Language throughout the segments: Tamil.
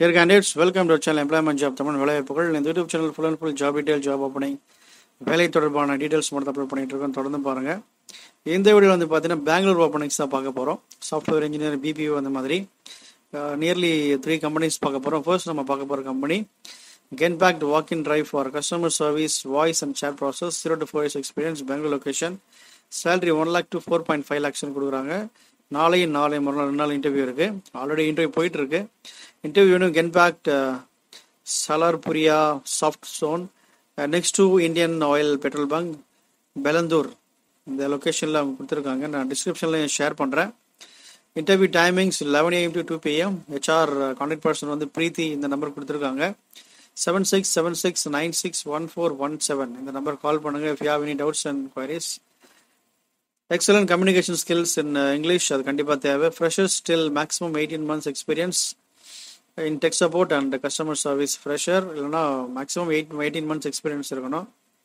Dear candidates welcome to channel employment job Tamil வேலைவாய்ப்புகள் இந்த YouTube channel full and full job detail job opening வேலை தொடர்பான டீடைல்ஸ் மட்டும் அப்லோட் பண்ணிட்டு இருக்கோம் தொடர்ந்து பாருங்க இந்த வீடியோ வந்து பார்த்தீங்கன்னா பெங்களூர் ஓப்பனிங்ஸ் தான் பார்க்க போகிறோம் சாஃப்ட்வேர் இன்ஜினியர் பிபிஓ அந்த மாதிரி நியர்லி த்ரீ கம்பெனிஸ் பார்க்க போகிறோம் ஃபர்ஸ்ட் நம்ம பார்க்க போகிற company Genpact to walk in drive for customer service voice and chat process zero to four years experience Bangalore location salary one lakh to four point five லேக்ஸ்னு கொடுக்குறாங்க நாளையும் நாளை மறுநாள் ரெண்டு நாள் இன்டர்வியூ இருக்கு ஆல்ரெடி இன்டர்வியூ போயிட்டு இருக்கு interview Genpact Salarpuria soft stone next to Indian oil petrol bunk Bellandur இந்த லொக்கேஷனில் அவங்க கொடுத்துருக்காங்க நான் டிஸ்கிரிப்ஷனில் ஷேர் பண்ணுறேன் interview timings eleven AM to two PM HR contact person வந்து பிரீத்தி இந்த நம்பர் கொடுத்துருக்காங்க seven six seven six nine six one four one seven இந்த நம்பர் கால் பண்ணுங்க if you have any doubts and queries excellent communication skills in English அது கண்டிப்பாக தேவை freshers still maximum eighteen months experience in tech support and customer service fresher இல்லைனா maximum eight eighteen months experience இருக்கணும்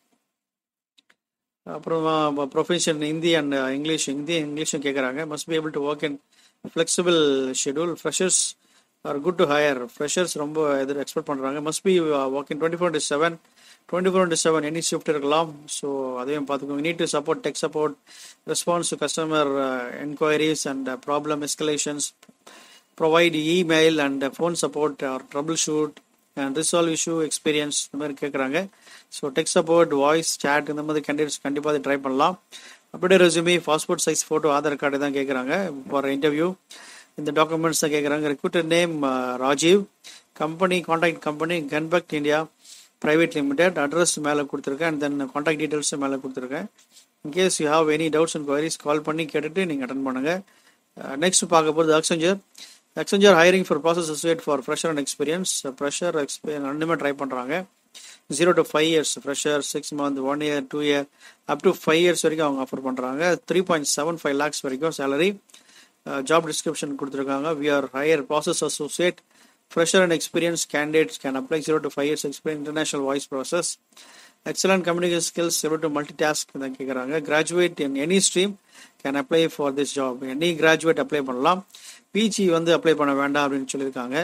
அப்புறமா profession Hindi and English Hindi இங்கிலீஷும் கேட்குறாங்க must be able to work in flexible schedule freshers are good to hire freshers ரொம்ப எதிர் எக்ஸ்பெக்ட் பண்ணுறாங்க must be work in twenty four to seven twenty four into seven any shift இருக்கலாம் ஸோ அதையும் பார்த்துக்கோங்க need to support tech support response to customer enquiries and problem escalations provide email and phone support or troubleshoot and resolve issue experience இந்த மாதிரி கேட்குறாங்க so tech support voice chat இந்த மாதிரி கேண்டிடேட்ஸ் கண்டிப்பாக அதை ட்ரை பண்ணலாம் அப்படியே resume passport size photo Aadhaar card தான் கேட்குறாங்க ஃபார் இன்டர்வியூ இந்த டாக்குமெண்ட்ஸ் தான் கேட்குறாங்க recruiter name Rajiv company contact company Genpact India private limited address மேலே கொடுத்துருக்கேன் அண்ட் தென் கான்டாக்ட் டீட்டெயில்ஸும் மேலே கொடுத்துருக்கேன் in case you have any doubts and queries call பண்ணி கேட்டுட்டு நீங்கள் அட்டன் பண்ணுங்கள் நெக்ஸ்ட் பார்க்க போகிறது Accenture Accenture hiring for process associate for fresher and experience fresher experience ரெண்டுமே ட்ரை பண்ணுறாங்க zero to five years fresher six month one year two year up to five years வரைக்கும் அவங்க ஆஃபர் பண்ணுறாங்க three point seven five lakhs வரைக்கும் சேலரி ஜாப் டிஸ்கிரிப்ஷன் கொடுத்துருக்காங்க we are hire process associate fresher and experienced candidates can apply 0 to 5 years experience international voice process excellent communication skills able to multitask தான் கேட்குறாங்க graduate in any stream can apply for this job any graduate apply பண்ணலாம் பிஜி வந்து அப்ளை பண்ண வேண்டாம் அப்படின்னு சொல்லியிருக்காங்க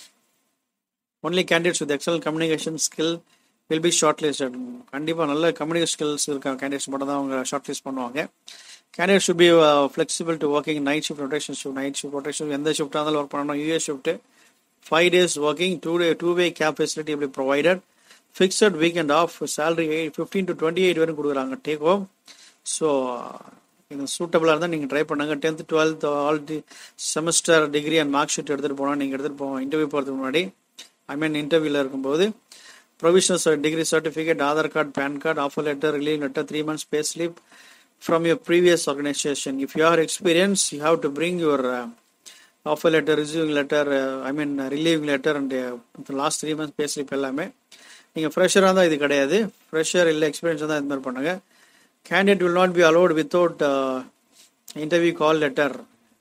only candidates with excellent communication skill will be shortlisted கண்டிப்பாக நல்ல கம்யூனிகேஷன் ஸ்கில்ஸ் இருக்க கேண்டிடேட்ஸ் மட்டும் தான் அவங்க ஷார்ட் லிஸ்ட் பண்ணுவாங்க candidate should be flexible to working night shift rotation shift night shift rotation எந்த ஷிஃப்டாக இருந்தாலும் ஒர்க் பண்ணணும் US shift five days working, two day two way cab facility will be provided. Fixed weekend off, salary fifteen to twenty eight வரைக்கும் கொடுக்குறாங்க டேக் ஹோம் ஸோ இது சூட்டபிளாக இருந்தால் நீங்கள் ட்ரை பண்ணுங்கள் tenth twelfth all the semester degree and mark sheet எடுத்துகிட்டு போனால் நீங்கள் எடுத்துகிட்டு போவோம் இன்டர்வியூ போகிறதுக்கு முன்னாடி ஐ மீன் இன்டர்வியூவில் இருக்கும்போது provisional degree certificate Aadhaar card PAN card offer letter relieve letter three months pay slip from your previous organisation if you are experience you have to bring your offer letter receiving letter I mean relieving letter and last three months pay slip எல்லாமே நீங்கள் ஃப்ரெஷராக தான் இது கிடையாது ஃப்ரெஷர் இல்லை எக்ஸ்பீரியன்ஸாக தான் இது மாதிரி பண்ணுங்க candidate will not be allot without interview call letter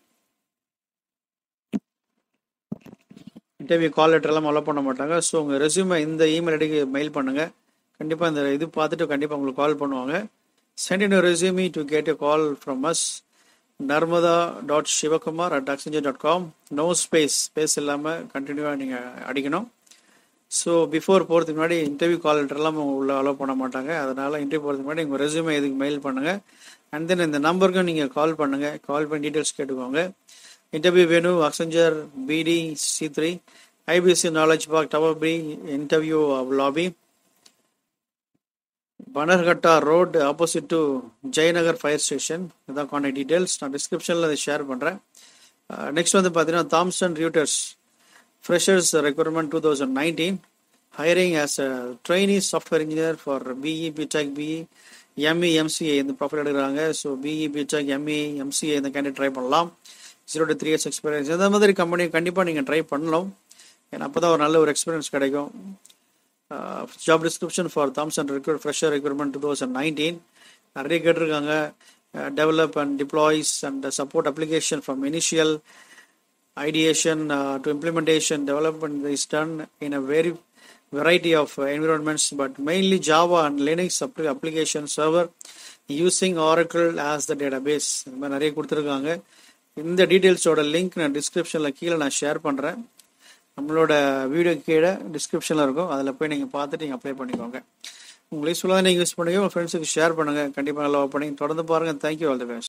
interview call letter எல்லாம் அலோவ் பண்ண மாட்டாங்க ஸோ உங்கள் ரெஸ்யூமை இந்த இமெயில் ஐடிக்கு மெயில் பண்ணுங்கள் கண்டிப்பாக இந்த இது பார்த்துட்டு கண்டிப்பாக உங்களுக்கு கால் பண்ணுவாங்க send in resume to get a call from us Narmada dot Sivakumar at Accenture dot com no space space இல்லாமல் கண்டினியூவாக நீங்கள் அடிக்கணும் ஸோ பிஃபோர் போகிறதுக்கு முன்னாடி இன்டர்வியூ கால் லெட்டர்லாம் உள்ள அலோவ் பண்ண மாட்டாங்க அதனால் இன்டர்வியூ போகிறதுக்கு முன்னாடி உங்கள் ரெஸ்யூமே இதுக்கு மெயில் பண்ணுங்கள் அண்ட் தென் இந்த நம்பருக்கும் நீங்கள் கால் பண்ணுங்கள் கால் பண்ணி டீட்டெயில்ஸ் கேட்டுக்கோங்க இன்டர்வியூ வேணும் Accenture BD C three IBC knowledge park tower B interview lobby Bannerghatta road opposite to Jayanagar fire station இதான் கான்டாக்ட் டீட்டெயில்ஸ் நான் டிஸ்கிரிப்ஷனில் அதை ஷேர் பண்ணுறேன் நெக்ஸ்ட் வந்து பார்த்தீங்கன்னா Thomson Reuters freshers recruitment two thousand nineteen hiring as a trainee software engineer for BE BTech BE ME MCA இந்த ப்ராஃபிட் எடுக்கிறாங்க so BE BTech ME MCA இந்த கேண்டிடேட் ட்ரை பண்ணலாம் zero to three years experience இந்த மாதிரி கம்பெனி கண்டிப்பாக நீங்கள் ட்ரை பண்ணலாம் ஏன்னா அப்போ தான் ஒரு நல்ல ஒரு எக்ஸ்பீரியன்ஸ் கிடைக்கும் job description for Thomson recruit fresher recruitment two thousand nineteen நிறைய கேட்டிருக்காங்க develop and deploys and support application from initial ideation to implementation development is done in a very variety of uh, environments, but mainly Java and Linux application server using Oracle as the database. இந்த மாதிரி நிறைய கொடுத்துருக்காங்க இந்த டீட்டெயில்ஸோட லிங்க் நான் டிஸ்கிரிப்ஷனில் கீழே நான் ஷேர் பண்ணுறேன் நம்மளோட வீடியோ கீழே டிஸ்கிரிப்ஷனில் இருக்கும் அதில் போய் நீங்கள் பார்த்துட்டு நீங்கள் அப்ளை பண்ணிக்கோங்க உங்களுக்கு யூஸ்ஃபுல்லாக நீங்கள் யூஸ் பண்ணுங்க உங்கள் ஃப்ரெண்ட்ஸுக்கு ஷேர் பண்ணுங்கள் கண்டிப்பாக நல்லா பண்ணி தொடர்ந்து பாருங்கள் தேங்க்யூ ஆல் தி பெஸ்ட்